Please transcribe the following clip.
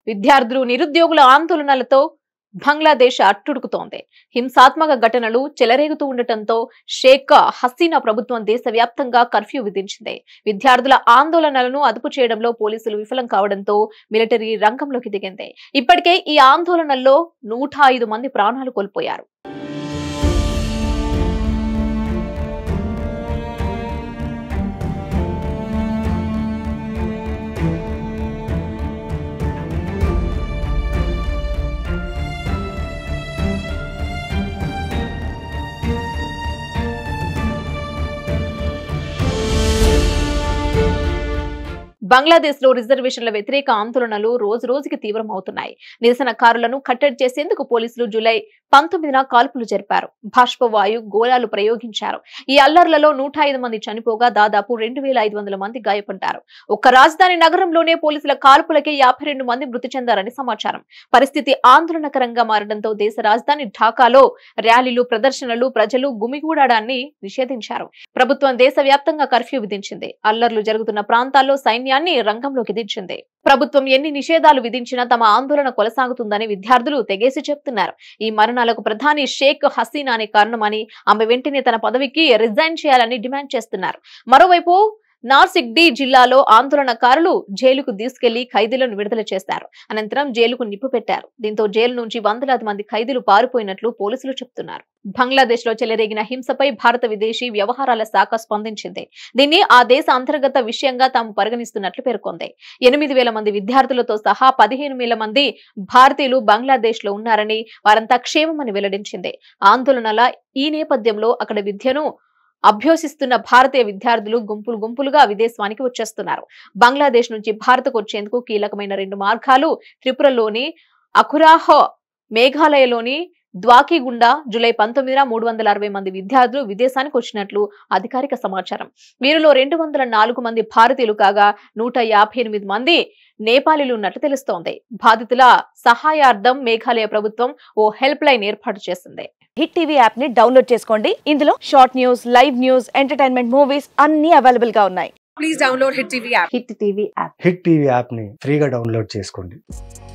విద్యార్థులు నిరుద్యోగుల ఆందోళనలతో బంగ్లాదేశ్ అట్టుడుకుతోంది హింసాత్మక ఘటనలు చెలరేగుతూ ఉండటంతో షేక్ హసీనా ప్రభుత్వం దేశవ్యాప్తంగా కర్ఫ్యూ విధించింది విద్యార్థుల ఆందోళనలను అదుపు చేయడంలో పోలీసులు విఫలం కావడంతో మిలిటరీ రంగంలోకి దిగింది ఇప్పటికే ఈ ఆందోళనల్లో నూట ఐదు మంది ప్రాణాలు కోల్పోయారు బంగ్లాదేశ్ లో రిజర్వేషన్ల వ్యతిరేక ఆందోళనలు రోజు రోజుకి తీవ్రమవుతున్నాయి నిరసనకారులను కట్టడి చేసేందుకు పోలీసులు జూలై పంతొమ్మిదిన కాల్పులు జరిపారు బాష్పవాయు గోళాలు ప్రయోగించారు ఈ అల్లర్లలో నూట ఐదు మంది చనిపోగా దాదాపు రెండు వేల ఐదు వందల మంది గాయపడ్డారు ఒక్క రాజధాని నగరంలోనే పోలీసుల కాల్పులకే యాభై రెండు మంది మృతి చెందారని సమాచారం పరిస్థితి ఆందోళనకరంగా మారడంతో దేశ రాజధాని ఢాకాలో ర్యాలీలు ప్రదర్శనలు ప్రజలు గుమిగూడడాన్ని నిషేధించారు ప్రభుత్వం దేశవ్యాప్తంగా కర్ఫ్యూ విధించింది అల్లర్లు జరుగుతున్న ప్రాంతాల్లో సైన్యాన్ని రంగంలోకి దించింది ప్రభుత్వం ఎన్ని నిషేధాలు విధించినా తమ ఆందోళన కొనసాగుతుందని విద్యార్థులు తెగేసి చెప్తున్నారు ఈ మరణాలకు ప్రధాని షేక్ హసీనానే కారణమని ఆమె వెంటనే తన పదవికి రిజైన్ చేయాలని డిమాండ్ చేస్తున్నారు మరోవైపు నాసిక్ డి జిల్లాలో ఆందోళనకారులు జైలుకు తీసుకెళ్లి ఖైదీలను విడుదల చేశారు అనంతరం జైలుకు నిప్పు పెట్టారు దీంతో జైలు నుంచి వందలాది మంది ఖైదీలు పారిపోయినట్లు పోలీసులు చెప్తున్నారు బంగ్లాదేశ్ లో చెలరేగిన హింసపై భారత విదేశీ వ్యవహారాల శాఖ స్పందించింది దీన్ని ఆ దేశ అంతర్గత విషయంగా తాము పరిగణిస్తున్నట్లు పేర్కొంది ఎనిమిది వేల మంది విద్యార్థులతో సహా పదిహేను వేల మంది భారతీయులు బంగ్లాదేశ్ లో ఉన్నారని వారంతా క్షేమమని వెల్లడించింది ఆందోళనల ఈ నేపథ్యంలో అక్కడ విద్యను అభ్యసిస్తున్న భారతీయ విద్యార్థులు గుంపులు గుంపులుగా విదేశానికి వచ్చేస్తున్నారు బంగ్లాదేశ్ నుంచి భారత్కు వచ్చేందుకు కీలకమైన రెండు మార్గాలు త్రిపురలోని అఖురాహో మేఘాలయలోని ద్వాకి గుండా జూలై పంతొమ్మిదిన మూడు వందల అరవై మంది విద్యార్థులు విదేశానికి వచ్చినట్లు అధికారిక సమాచారం వీరిలో రెండు వందల నాలుగు మంది భారతీయులు కాగా నూట యాభై ఎనిమిది మంది నేపాలీలు ఉన్నట్లు తెలుస్తోంది బాధితుల సహాయార్థం మేఘాలయ ప్రభుత్వం ఓ హెల్ప్ లైన్ ఏర్పాటు చేసింది హిట్ టీవీ యాప్ ని డౌన్లోడ్ చేసుకోండి ఇందులో short news live news entertainment movies అన్ని అవైలబుల్ గా ఉన్నాయి please download Hit TV app. Hit TV app hit TV యాప్ని ఫ్రీగా డౌన్లోడ్ చేసుకోండి